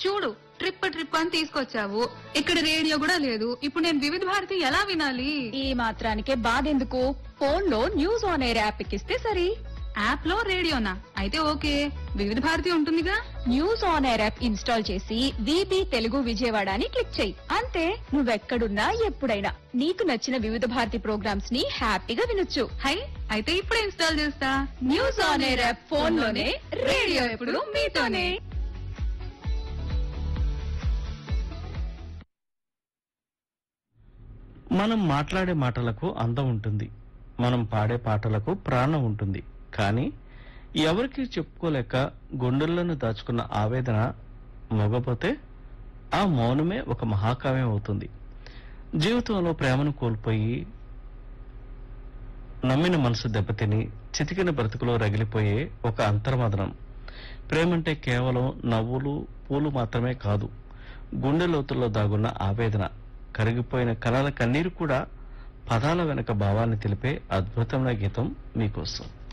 చూడు trip trip అని తీసుకొచ్చావు ఇక్కడ రేడియో కూడా లేదు ఇప్పుడు నేను వివిధ భారతి ఎలా వినాలి ఈ మాత్రానికే బాధెందుకు ఫోన్ లో న్యూస్ ఆన్ ఎయిర్ యాప్ ఎక్కిస్తే సరి యాప్ లో రేడియోనా అయితే ఓకే వివిధ భారతి ఉంటుందిగా news on air app install చేసి విబి తెలుగు విజయవాడ అని క్లిక్ చేయి అంతే నువ్వెక్కడున్నా ఎప్పుడైనా నీకు నచ్చిన వివిధ భారతి ప్రోగ్రామ్స్ ని హ్యాపీగా వినొచ్చు హై అయితే ఇప్పుడే ఇన్స్టాల్ చేస్తా news on air app phone లోనే రేడియో ఎప్పుడు మీతోనే మనం మాట్లాడే మాటలకు అందం ఉంటుంది మనం పాడే పాటలకు ప్రాణం ఉంటుంది కానీ ఎవరికి చెప్పుకోలేక గుండెల్లోనూ దాచుకున్న ఆవేదన మొగపోతే ఆ మౌనమే ఒక మహాకావ్యం అవుతుంది జీవితంలో ప్రేమను కోల్పోయి నమ్మిన మనసు దెబ్బతిని చితికిన బ్రతుకులో రగిలిపోయే ఒక అంతర్మదనం ప్రేమంటే కేవలం నవ్వులు పూలు మాత్రమే కాదు గుండె లోతుల్లో దాగున్న ఆవేదన కరిగిపోయిన కలల కన్నీరు కూడా పదాల వెనక భావాన్ని తెలిపే అద్భుతమైన గీతం మీకోసం